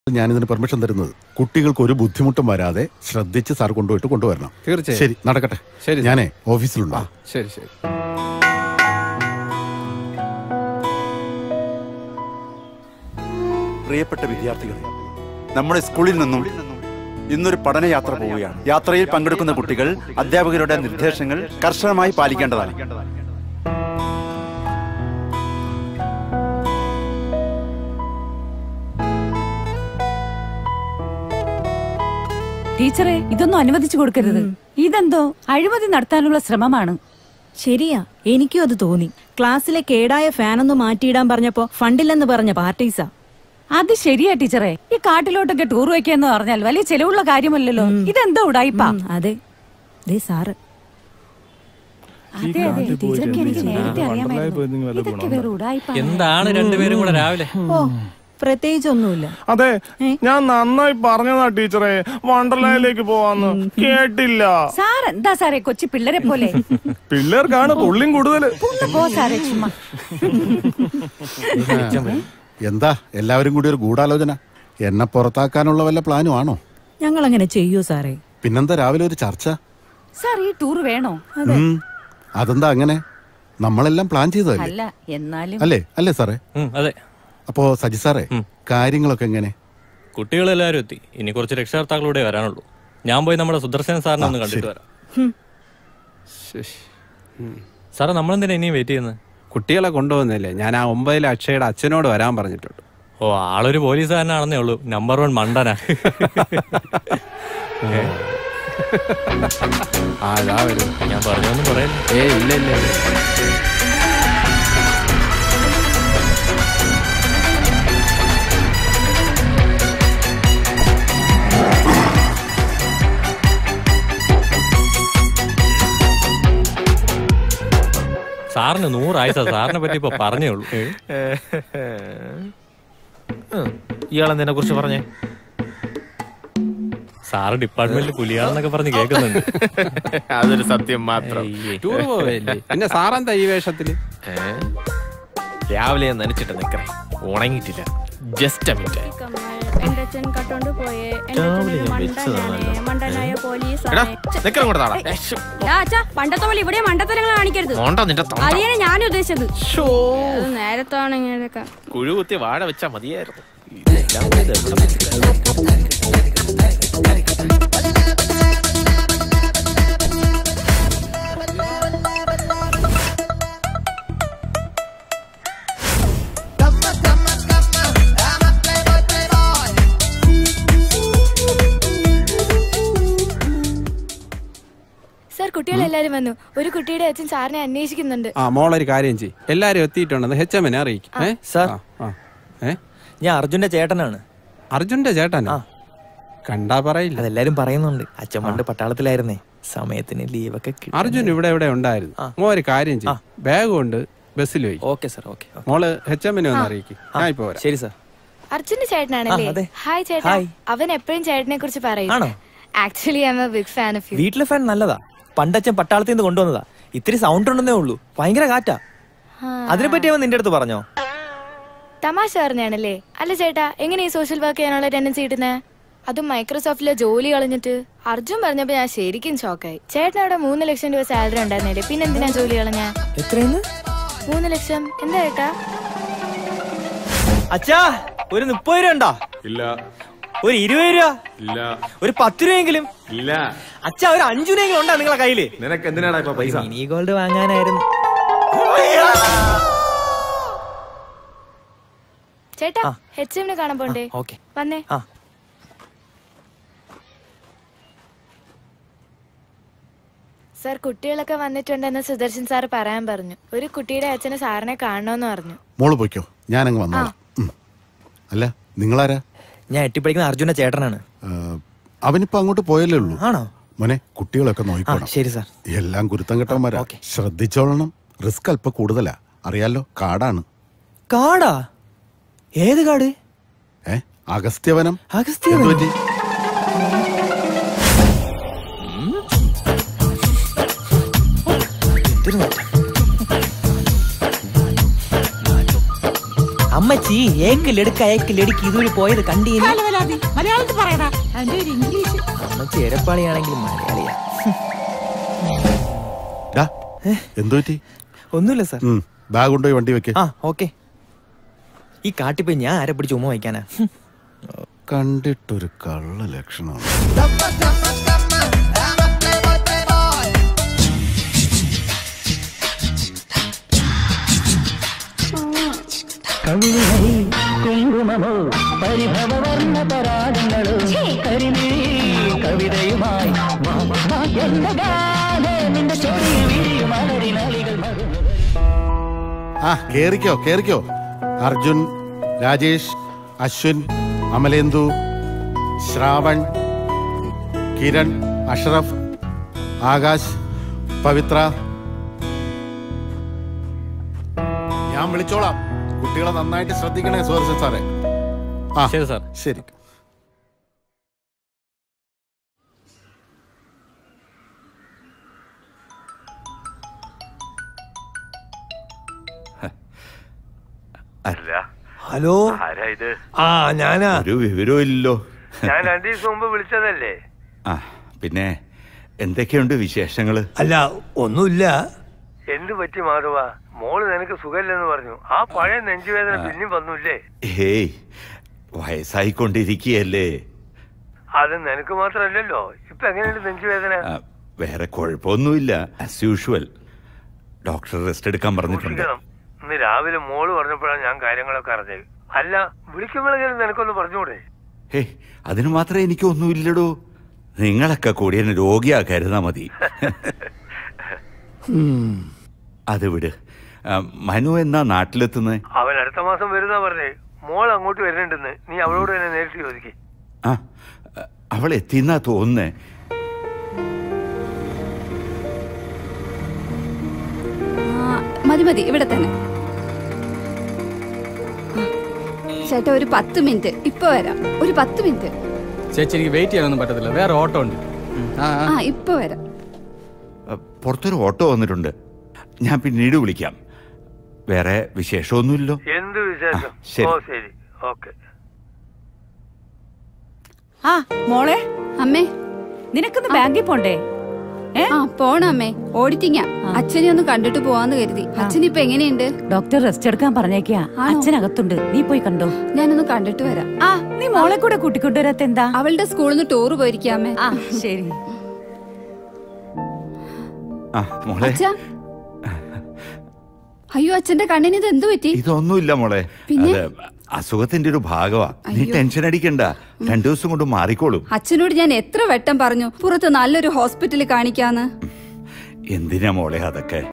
ഞാനിതിന് പെർമിഷൻ തരുന്നത് കുട്ടികൾക്ക് ഒരു ബുദ്ധിമുട്ടും വരാതെ ശ്രദ്ധിച്ച് സാർ കൊണ്ടുപോയിട്ട് കൊണ്ടുവരണം തീർച്ചയായും. ശരി നടക്കട്ടെ ശരി. ഞാനേ ഓഫീസിലുണ്ടാവും ശരി ശരി പ്രിയപ്പെട്ട വിദ്യാർത്ഥികളെ നമ്മുടെ സ്കൂളിൽ നിന്നും ഇന്നൊരു പഠനയാത്ര പോവുകയാണ് യാത്രയിൽ പങ്കെടുക്കുന്ന കുട്ടികൾ അധ്യാപകരുടെ നിർദ്ദേശങ്ങൾ കർശനമായി പാലിക്കേണ്ടതാണ് ടീച്ചറെ ഇതൊന്നും അനുവദിച്ചു കൊടുക്കരുത് ഇതെന്തോ അഴിമതി നടത്താനുള്ള ശ്രമമാണ് ശരിയാ എനിക്കും അത് തോന്നി ക്ലാസ്സിലെ കേടായ ഫാനൊന്ന് മാറ്റിയിടാൻ പറഞ്ഞപ്പോ ഫണ്ടില്ലെന്ന് പറഞ്ഞ പാർട്ടീസാ അത് ശരിയാ ടീച്ചറെ ഈ കാട്ടിലോട്ടൊക്കെ ടൂർ വയ്ക്കാന്ന് പറഞ്ഞാൽ വലിയ ചെലവുള്ള കാര്യമല്ലല്ലോ ഇതെന്തോ ഉടായിപ്പാ ഉം, അതെ ദേ സാറ് അതെ അതെ ടീച്ചർക്ക് എനിക്ക് നേരത്തെ അറിയാമായിരുന്നു ഇതൊക്കെ വേറെ ഉടായിപ്പാ എന്താണ് രണ്ടുപേരും കൂടെ രാവിലെ ഓ പ്രത്യേകിച്ചൊന്നുമില്ല അതെ ഞാൻ നന്നായി പറഞ്ഞതാ ടീച്ചറെ വണ്ടർലായിലേക്ക് പോവാന്ന് കേട്ടില്ല സാർ എന്താ സാറേ കൊച്ചു പിള്ളേരെ പോലെ പിള്ളേർക്കാണ് തുള്ളിയും കൂടുതല് ഒന്ന് പോ സാറേ ചുമ്മാ എന്താ എല്ലാവരും കൂടി ഒരു ഗൂഢാലോചന എന്നെ പുറത്താക്കാനുള്ള വല്ല പ്ലാനും ആണോ ഞങ്ങൾ അങ്ങനെ ചെയ്യൂ സാറേ പിന്നെന്താ രാവിലെ ഒരു ചർച്ച സാർ ഈ ടൂർ വേണോ ഉം. അതെന്താ അങ്ങനെ നമ്മളെല്ലാം പ്ലാൻ ചെയ്തതല്ലേ അല്ല എന്നാലും അല്ലേ അല്ലേ സാറേ ഉം, അതെ അപ്പോ സജി സാറേ കാര്യങ്ങളൊക്കെ എങ്ങനെ കുട്ടികളെല്ലാവരും എത്തി ഇനി കുറച്ച് രക്ഷകർത്താക്കളൂടെ വരാനുള്ളൂ ഞാൻ പോയി നമ്മുടെ സുദർശന സാറിനെ ഒന്ന് കണ്ടിട്ട് വരാം സാറേ നമ്മളെന്തിനാ ഇനിയും വെയിറ്റ് ചെയ്യുന്നത് കുട്ടികളെ കൊണ്ടുപോകുന്നില്ലേ ഞാൻ ആ ഒമ്പതിലെ അക്ഷയുടെ അച്ഛനോട് വരാൻ പറഞ്ഞിട്ടുണ്ട് ഓ ആളൊരു പോലീസുകാരനാണെന്നേ ഉള്ളൂ നമ്പർ വൺ മണ്ടനാ ഏ, ആ ഇതാ വരും ഞാൻ പറഞ്ഞൊന്നും പറയല്ല ഏ ഇല്ല ഇല്ല ഇല്ല. സാറിന് നൂറായിസാ സാറിനെ പറ്റി ഇപ്പൊ പറഞ്ഞേ ഉള്ളൂ ഇയാളെന്തിനെ കുറിച്ച് പറഞ്ഞേ സാറ് ഡിപ്പാർട്ട്മെന്റിൽ പുലിയാണെന്നൊക്കെ പറഞ്ഞ് കേൾക്കുന്നുണ്ട് അതൊരു സത്യം മാത്രം ടൂർ പോവല്ലേ പിന്നെ സാറെന്താ ഈ വേഷത്തില് ഏ? രാവിലെ ഞാൻ നനച്ചിട്ട് നിക്കറേ ഉണങ്ങിയിട്ടില്ല ജസ്റ്റ് മിനിറ്റ് എന്റെ അച്ഛൻ കട്ടോണ്ട് പോയേ എന്റെ രാവിലെ അച്ഛനൊരു ഞാൻ വെച്ചതാണല്ലോ. മണ്ടനാണ് മണ്ടനായ പോലീസ് എടാ നിക്കറ കൂടെ താടാ അച്ഛാ പണ്ടത്തെ പോലെ ഇവിടെ മണ്ടത്തരങ്ങൾ കാണിക്കരുത് മോണ്ട നിന്റെ തൊണ്ട. അതിനാണ് ഞാൻ ഉദ്ദേശിച്ചത് അത് നേരത്താണ് ഇങ്ങനെയൊക്കെ കുഴു കുത്തി വാഴ വെച്ചാ മതിയായിരുന്നു ഇതെല്ലാം കൂടെ ഇത് എവിടെ വെച്ചിട്ടാ? സർ കുട്ടികളെല്ലാരും വന്നു ഒരു കുട്ടിയുടെ അച്ഛൻ സാറിനെ അന്വേഷിക്കുന്നുണ്ട് ആ മോളൊരു കാര്യം ചെയ്യും എല്ലാരും എത്തിയിട്ടുണ്ടെന്ന് എച്ച് എമ്മിനെ അറിയിക്കും ഏ സാർ. ആ, ആ. ഏ ഞാൻ അർജുന്റെ ചേട്ടനാണ് അർജുന്റെ ചേട്ടനാ കണ്ടാ പറയില്ല അതെല്ലാരും പറയുന്നുണ്ട് അച്ഛൻ പണ്ട് പട്ടാളത്തിലായിരുന്നേ സമയത്തിന് ലീവൊക്കെ കിട്ടി അർജുൻ ഇവിടെ ഇവിടെ ഉണ്ടായിരുന്നു മോ ഒരു കാര്യം ചെയ്യും ബാഗ് കൊണ്ട് ബസ്സിൽ പോയി ഓക്കെ സാർ ഓക്കെ മോള് എച്ച് എമ്മിനെ ഒന്ന് അറിയിക്കും ഞാൻ ഇപ്പൊ വരാം ശരി സാർ അർജുന്റെ ചേട്ടനാണല്ലേ ആ, അതെ. ഹായ് ചേട്ടാ ഹായ്. അവൻ എപ്പോഴും ചേട്ടനെ കുറിച്ച് പറയും ആണോ? Actually I'm a big fan of you വീട്ടിലെ ഫാൻ നല്ലതാ പണ്ടച്ഛൻ പട്ടാളത്തിൽ നിന്ന് കൊണ്ടുവന്നതാ ഇത്തിരി സൗണ്ട് ഉണ്ടെന്നേ ഉള്ളൂ ഭയങ്കര കാറ്റാ അതിനെപ്പറ്റി അവൻ നിന്റെ അടുത്ത് പറഞ്ഞോ തമാശ പറഞ്ഞാണല്ലേ അല്ല ചേട്ടാ എങ്ങനെ ഈ സോഷ്യൽ വർക്ക് ചെയ്യാനുള്ള ടെൻഡൻസി കിട്ടുന്നേ അതും മൈക്രോസോഫ്റ്റിലെ ജോലി കളഞ്ഞിട്ട് അർജുൻ പറഞ്ഞപ്പോ ഞാൻ ശരിക്കും ഷോക്കായി ചേട്ടൻ അവിടെ മൂന്ന് ലക്ഷം രൂപ സാലറി ഉണ്ടായിരുന്നില്ലേ പിന്നെ എന്തിനാ ജോലി കളഞ്ഞ എത്രയെന്ന് മൂന്ന് ലക്ഷം എന്താ ചേട്ടാ അച്ഛാ ഒരു മുപ്പത് രൂപ ഉണ്ടോ ഇല്ല ഒരു ഇരുപത് രൂപ ഇല്ല ഒരു പത്ത് രൂപയെങ്കിലും ഇല്ല അച്ഛാ ഒരു അഞ്ചു രൂപയെങ്കിലും ഉണ്ടാ നിങ്ങളെ കയ്യില് നിനക്ക് എന്തിനാടാ ഇപ്പൊ പൈസ മിനി ഗോൾഡ് വാങ്ങാനായിരുന്നു ചേട്ടാ എച്ച് എമ്മിന് കാണാൻ പോണ്ടേ ഓക്കെ വന്നേ ആ. സാർ കുട്ടികളൊക്കെ വന്നിട്ടുണ്ടെന്ന് സുദർശൻ സാർ പറയാൻ പറഞ്ഞു ഒരു കുട്ടിയുടെ അച്ഛന് സാറിനെ കാണണമെന്ന് പറഞ്ഞു മോള് പോയിക്കോ ഞാനങ്ങ് വന്നോളാം ഉം. അല്ല നിങ്ങളാരാ ഞാൻ എട്ടിപ്പടിക്കുന്ന അർജുന്റെ ചേട്ടനാണ് ആ, അവനിപ്പോ അങ്ങോട്ട് പോയല്ലേ ഉള്ളൂ ആണോ മോനെ കുട്ടികളൊക്കെ ആ നോക്കണം ശരി സാർ എല്ലാം കുരുത്തം കെട്ടവന്മാരാ ശ്രദ്ധിച്ചോളണം റിസ്ക് അല്പം കൂടുതലാ അറിയാലോ കാടാണ് കാടാ ഏത് കാട് ഏ അഗസ്ത്യവനം അഗസ്ത്യവനം? എന്ത് പറ്റി? അമ്മ അമ്മച്ചി ഏക്കിലെടുക്ക ഏക്കിലെടുക്ക് ഇതുവഴി പോയത് കണ്ടീന് മലയാളത്തിൽ പറയടാ അതിന്റെ ഒരു ഇംഗ്ലീഷ് അമ്മച്ചി എരപ്പാളിയാണെങ്കിൽ മലയാളിയാ ഡാ എന്തു പറ്റി ഒന്നുമില്ല സാർ ഉം, ബാഗ് കൊണ്ടുപോയി വണ്ടി വെക്ക് ആ ഓക്കെ ഈ കാട്ടിപ്പോയി ഞാൻ ആരെ പിടിച്ച് ഉമ്മ വയ്ക്കാനാ ഹും. കണ്ടിട്ടൊരു കള്ള ലക്ഷണമാണ് കുങ്കുമമോ പരിഭവവർണ്ണ പരാഗങ്ങളോ കരിമിഴി കവിതയുമായി വാ, വാ, എന്റെ ഗാനേ, നിന്റെ ചെവിയിൽ വിരിയും മലരിനാളികൾ മറുപടി ആ കേറിക്കോ കേറിക്കോ അർജുൻ രാജേഷ് അശ്വിൻ അമലേന്ദു ശ്രാവൺ കിരൺ അഷ്റഫ് ആകാശ് പവിത്ര ഞാൻ വിളിച്ചോളാം കുട്ടികളെ നന്നായിട്ട് ശ്രദ്ധിക്കണേ സുഹൃത്ത് സാറേ ആ ശരി സാർ ശരി അല്ല ഹലോ ആരാ ഇത് ആ ഞാനാ ഒരു വിവരവും ഇല്ലല്ലോ ഞാൻ രണ്ടു ദിവസം മുമ്പ് വിളിച്ചതല്ലേ ആ പിന്നെ എന്തൊക്കെയുണ്ട് വിശേഷങ്ങള് അല്ല ഒന്നുമില്ല എന്ത് പറ്റി മാധവ മോള് നിനക്ക് സുഖമില്ലെന്ന് പറഞ്ഞു ആ പഴയ നെഞ്ചുവേദന പിന്നെയും വന്നില്ലേ ഹേയ് വയസ്സായിക്കൊണ്ടിരിക്കുകയല്ലേ അത് നിനക്ക് മാത്രമല്ലല്ലോ ഇപ്പൊ എങ്ങനെയുണ്ട് നെഞ്ചുവേദന ആ, വേറെ കുഴപ്പമൊന്നുമില്ല ആസ് യൂഷ്വൽ ഡോക്ടർ റെസ്റ്റ് എടുക്കാൻ പറഞ്ഞിട്ടുണ്ട് സൂക്ഷിക്കണം ഇന്ന് രാവിലെ മോള് പറഞ്ഞപ്പോഴാണ് ഞാൻ കാര്യങ്ങളൊക്കെ അറിഞ്ഞത് അല്ല വിളിക്കുമ്പോഴെങ്കിലും നിനക്കൊന്ന് പറഞ്ഞൂടെ ഹേ അതിന് മാത്രമേ എനിക്കൊന്നുമില്ലടോ നിങ്ങളൊക്കെ കൂടി എന്നെ രോഗിയാ കരുതാ മതി അത് വിട് ആ, മനു എന്നാ നാട്ടിലെത്തുന്നത് അവൻ അടുത്ത മാസം വരുന്നാ പറഞ്ഞേ മോൾ അങ്ങോട്ട് വരുന്നുണ്ടെന്ന് നീ അവളോട് തന്നെ നേരിട്ട് ചോദിക്കേ ആ അവൾ എത്തിന്നാ തോന്നുന്നേ മതി മതി ഇവിടെ തന്നെ ആ, ചേട്ടാ ഒരു പത്ത് മിനിറ്റ് ഇപ്പൊ വരാം ഒരു പത്ത് മിനിറ്റ് ചേച്ചി എനിക്ക് വെയിറ്റ് ചെയ്യാനൊന്നും പറ്റത്തില്ല വേറെ ഓട്ടോ ഉണ്ട് ആ ആ. ആ ഇപ്പൊ വരാം ആ, പുറത്തൊരു ഓട്ടോ വന്നിട്ടുണ്ട് ഞാൻ പിന്നീട് വിളിക്കാം വേറെ വിശേഷമൊന്നുമില്ലോ എന്ത് വിശേഷം ആ, ശരി. ഓ ശരി ഓക്കെ ആ മോളെ അമ്മേ നിനക്കൊന്ന് ബാങ്കിൽ പോണ്ടേ ഏ ആ പോണമ്മേ ഓഡിറ്റിങ്ങാ അച്ഛനെ ഒന്ന് കണ്ടിട്ട് പോവാന്ന് കരുതി അച്ഛൻ ഇപ്പൊ എങ്ങനെയുണ്ട് ഡോക്ടർ റെസ്റ്റ് എടുക്കാൻ പറഞ്ഞേക്കാ അച്ഛനകത്തുണ്ട് നീ പോയി കണ്ടോ ഞാനൊന്ന് കണ്ടിട്ട് വരാം ആ നീ മോളെ കൂടെ കൂട്ടിക്കൊണ്ടുവരാത്ത എന്താ അവളുടെ സ്കൂളിൽ നിന്ന് ടൂർ പോയിരിക്കാമേ ആ ശരി ആ മോളെ അച്ഛാ അയ്യോ അച്ഛന്റെ കണ്ണിന് ഇത് എന്തു പറ്റി ഇതൊന്നുമില്ല മോളെ പിന്നെ? അത് അസുഖത്തിന്റെ ഒരു ഭാഗമാ നീ ടെൻഷൻ അടിക്കണ്ട രണ്ടു ദിവസം കൊണ്ട് മാറിക്കോളും അച്ഛനോട് ഞാൻ എത്ര വട്ടം പറഞ്ഞു പുറത്ത് നല്ലൊരു ഹോസ്പിറ്റലിൽ കാണിക്കാന്ന് എന്തിനാ മോളെ അതൊക്കെ